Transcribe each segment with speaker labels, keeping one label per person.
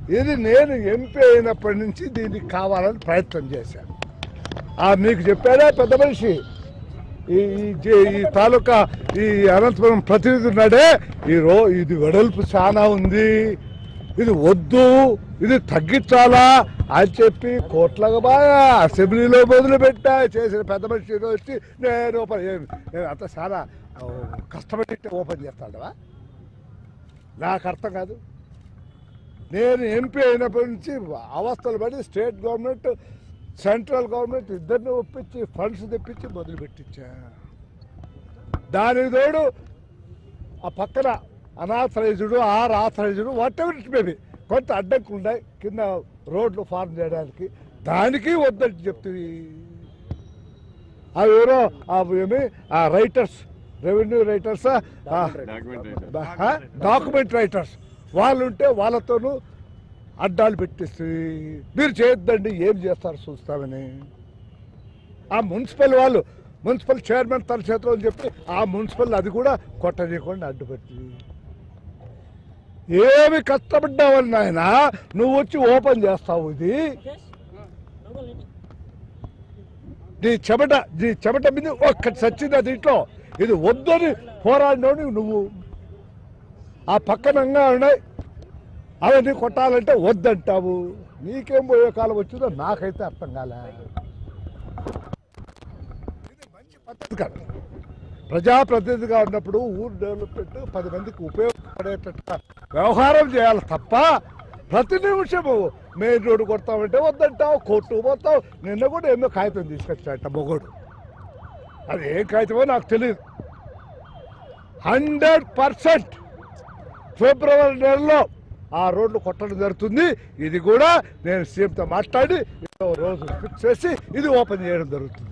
Speaker 1: ఇది నేను ఎంపీ అయినప్పటి నుంచి దీనికి కావాలని ప్రయత్నం చేశాను ఆ మీకు చెప్పాడా పెద్ద మనిషి ఈ ఈ జే- ఈ తాలూకా ఈ అనంతపురం ప్రతినిధి ఉన్నాడే ఈ రో ఇది వెడల్పు చాలా ఉంది ఇది వద్దు ఇది తగ్గించాలా అని చెప్పి కోట్లకు బాగా అసెంబ్లీలో మొదలు పెట్టా చేసిన పెద్ద మనిషి వచ్చి నేను ఓపెన్ ఏ- ఏ- అంత చాలా ఆ, కష్టపడి ఓపెన్ చేస్తాడవా నాకు అర్థం కాదు నేను ఎంపీ అయినప్పటి నుంచి అవస్థలు పడి స్టేట్ గవర్నమెంట్ సెంట్రల్ గవర్నమెంట్ ఇద్దరిని ఒప్పించి ఫండ్స్ తెప్పించి మొదలు పెట్టించా దానికి తోడు ఆ పక్కన unauthorised or authorised whatever it maybe కొంత అడ్డంకులు ఉన్నాయి కింద రోడ్లు ఫార్మ్ చేయడానికి దానికి వద్దంటే చెప్తుంది అవి ఎవరో ఆ ఏమి ఆ writers revenue writers document writers వాళ్ళు ఉంటే వాళ్ళతోనూ అడ్డాలు పెట్టేసి మీరు చేయొద్దండి ఏం చేస్తారు చూస్తామని ఆ మున్సిపల్ వాళ్ళు మున్సిపల్ చైర్మన్ తన చేతిలో అని చెప్పి ఆ మున్సిపల్ అది కూడా కొట్టనీయకుండా అడ్డుపెట్టి ఏమి కష్టపడ్డావని నాయన నువ్వు వచ్చి ఓపెన్ చేస్తావు ఇది నీ చెమట నీ చెమట మీద ఒక్కటి సచ్చింది దీంట్లో ఇది వద్దని పోరాడినోడు నువ్వు ఆ పక్కనంగా ఉన్నాయి అవన్నీ కొట్టాలంటే వద్దంటావు నీకేం పోయే కాలం వచ్చిందో నాకైతే అర్థం కాలే ఇది మంచి పద్ధతి కాదు ప్రజాప్రతినిధిగా ఉన్నప్పుడు ఊరు డెవలప్మెంట్ పది మందికి ఉపయోగపడేటట్టు వ్యవహారం చేయాలి తప్ప ప్రతి నిమిషము మెయిన్ రోడ్డు కొడతామంటే వద్దంటావు కోర్టు పోతావు నిన్న కూడా ఎన్నో కాగితం తీసుకొచ్చాట మొగోడు అది ఏం కాగితమో నాకు తెలియదు హండ్రెడ్ పర్సెంట్ ఫిబ్రవరి నెలలో ఆ రోడ్లు కొట్టడం జరుగుతుంది ఇది కూడా నేను సీఎంతో మాట్లాడి ఏదో రోజు ఫిక్స్ చేసి ఇది ఓపెన్ చేయడం జరుగుతుంది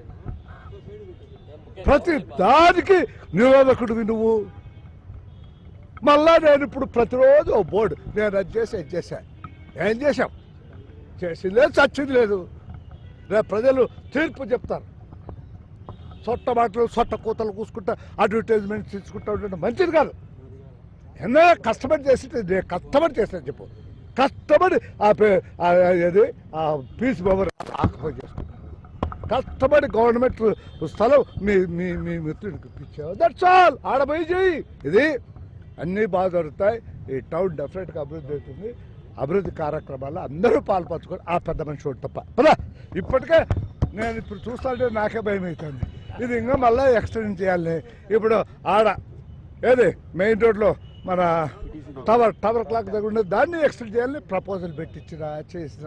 Speaker 1: ప్రతి దానికి నిరోధకుడివి నువ్వు మళ్ళా నేను ఇప్పుడు ప్రతిరోజు ఓ బోర్డు నేను అది చేసి ఇది చేశా ఏం చేశాం చేసింది లేదు చచ్చింది లేదు రేపు ప్రజలు తీర్పు చెప్తారు సొట్ట మాటలు సొట్ట కూతలు కూసుకుంటా అడ్వర్టైజ్మెంట్స్ ఇచ్చుకుంటా ఉండడం మంచిది కాదు ఎన్నో కష్టపడి చేసి నేను కష్టపడి చేస్తాను చెప్పు కష్టపడి ఆ పే- ఆ ఏది ఆ పీస్ బొమ్మరు ఆక్యుపై చేసుకున్నాను కష్టపడి గవర్నమెంట్ స్థలం మీ మీ మీ మిత్రుడికి ఇప్పించావు దట్స్ ఆల్ ఆడపోయి చేయి ఇది అన్నీ బాగా జరుగుతాయి ఈ టౌన్ డెఫినెట్గా అభివృద్ధి అవుతుంది అభివృద్ధి కార్యక్రమాల్లో అందరూ పాల్పంచుకొని ఆ పెద్ద మనిషి ఒకటి తప్ప పదా ఇప్పటికే నేను ఇప్పుడు చూస్తుంటే నాకే భయం అవుతుంది ఇది ఇంకా మళ్ళీ ఎక్స్టెండ్ చేయాలి ఇప్పుడు ఆడ ఏది మెయిన్ రోడ్లో మన టవర్ టవర్ క్లాక్ దగ్గర ఉండేది దాన్ని ఎక్స్టెండ్ చేయాలని ప్రపోజల్ పెట్టించిన చేసిన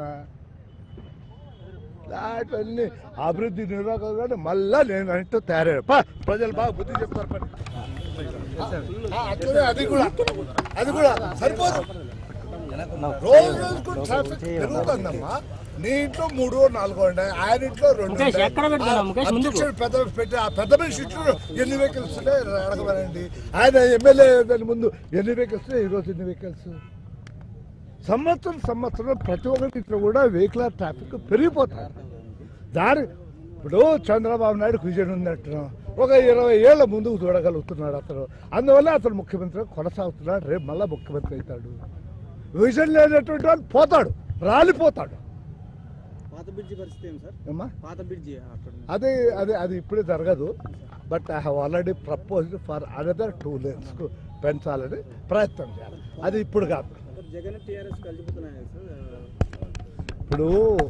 Speaker 1: దాంట్లన్నీ అభివృద్ధి నిరోధకంగా మళ్ళా నేను అంటూ తయారయ్యాడు పా ప్రజలు బాగా బుద్ధి చెప్తారు పని ఆ, అట్లనే అది కూడా అది కూడా సరిపోదు రోజు రోజుకు ట్రాఫిక్ పెరుగుతుందమ్మా నీ ఇంట్లో మూడు నాలుగో ఉన్నాయి ఆయన ఇంట్లో రెండు
Speaker 2: ముఖేష్,
Speaker 1: ఉన్నాయి.
Speaker 2: ఎక్కడ పెడతాను?
Speaker 1: ఆ
Speaker 2: ముఖేష్, ముందుకు.
Speaker 1: అధ్యక్షుడు పెద్ద పెట్టి ఆ పెద్ద మనిషి ఇంట్లో ఎన్ని వెహికల్స్ ఉన్నాయి అడగమనండి ఆయన ఎమ్మెల్యే దాని ముందు ఎన్ని వెహికల్స్ ఉన్నాయి ఈరోజు ఎన్ని వెహికల్స్ సంవత్సరం సంవత్సరం ప్రతి ఒక్కరి ఇంట్లో కూడా వెహికల్ ట్రాఫిక్ పెరిగిపోతారు దాని ఇప్పుడు చంద్రబాబు నాయుడు విజన్ ఉందంటున్నాం ఒక ఇరవై ఏళ్ళ ముందుకు చూడగలుగుతున్నాడు అతను అందువల్ల అతను ముఖ్యమంత్రి కొనసాగుతున్నాడు రేపు మళ్ళా ముఖ్యమంత్రి అవుతాడు విజన్ లేనటువంటి వాళ్ళు పోతాడు రాలిపోతాడు
Speaker 3: పాత బ్రిడ్జి పరిస్థితి ఏం సార్
Speaker 1: ఏమ్మా
Speaker 3: పాత బ్రిడ్జి అక్కడ
Speaker 1: అదే అదే అది ఇప్పుడే జరగదు but I have already proposed for another two lanes పెంచాలని ప్రయత్నం చేయాలి అది ఇప్పుడు కాదు
Speaker 3: అక్కడ జగన్ టీఆర్ఎస్ కలిసిపోతున్నాయి సార్
Speaker 1: ఇప్పుడు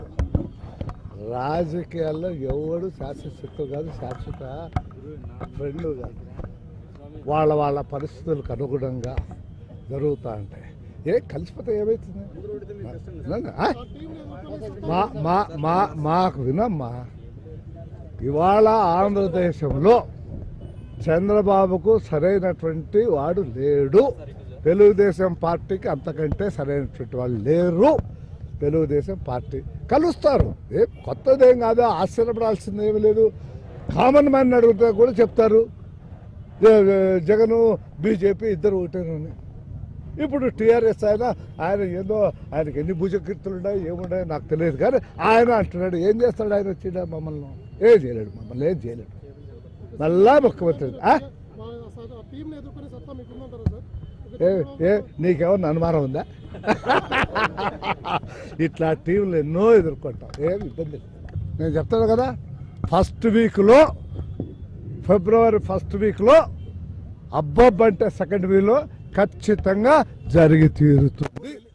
Speaker 1: రాజకీయాల్లో ఎవడు శాశ్వత కాదు శాశ్వత ఫ్రెండ్ కాదు వాళ్ళ వాళ్ళ పరిస్థితులకు అనుగుణంగా జరుగుతూ ఉంటాయి ఏ కలిసిపోతే ఏమవుతుంది ఆ? మా మా మా మాకు వినమ్మా ఇవాళ ఆంధ్రదేశంలో చంద్రబాబుకు సరైనటువంటి వాడు లేడు తెలుగుదేశం పార్టీకి అంతకంటే సరైనటువంటి వాళ్ళు లేరు తెలుగుదేశం పార్టీ కలుస్తారు ఏ కొత్తదేం కాదు ఆశ్చర్యపడాల్సింది ఏమీ లేదు కామన్ మ్యాన్ అడిగితే కూడా చెప్తారు జ- జగను బీజేపీ ఇద్దరు ఒకటేనని ఇప్పుడు టీఆర్ఎస్ ఆయన ఆయన ఏదో ఆయనకి ఎన్ని భుజకీర్తులు ఉన్నాయి ఏమున్నాయో నాకు తెలియదు కానీ ఆయన అంటున్నాడు ఏం చేస్తాడు ఆయన వచ్చిండ మమ్మల్ని ఏం చేయలేడు మమ్మల్ని ఏం చేయలేడు మళ్ళా ముఖ్యమంత్రి ఆ?
Speaker 4: మా సార్ ఆ టీంని ఎదుర్కొనే సత్తా మీకుందంటారా సార్
Speaker 1: ఏ ఏ నీకేమన్నా అనుమానం ఉందా ఇట్లా టీంలు ఎన్నో ఎదుర్కొంటాం ఏం ఇబ్బంది లేదు. నేను చెప్తాను కదా ఫస్ట్ వీక్లో ఫిబ్రవరి ఫస్ట్ వీక్లో అబ్బబ్బ్ అంటే సెకండ్ వీక్లో ఖచ్చితంగా జరిగి తీరుతుంది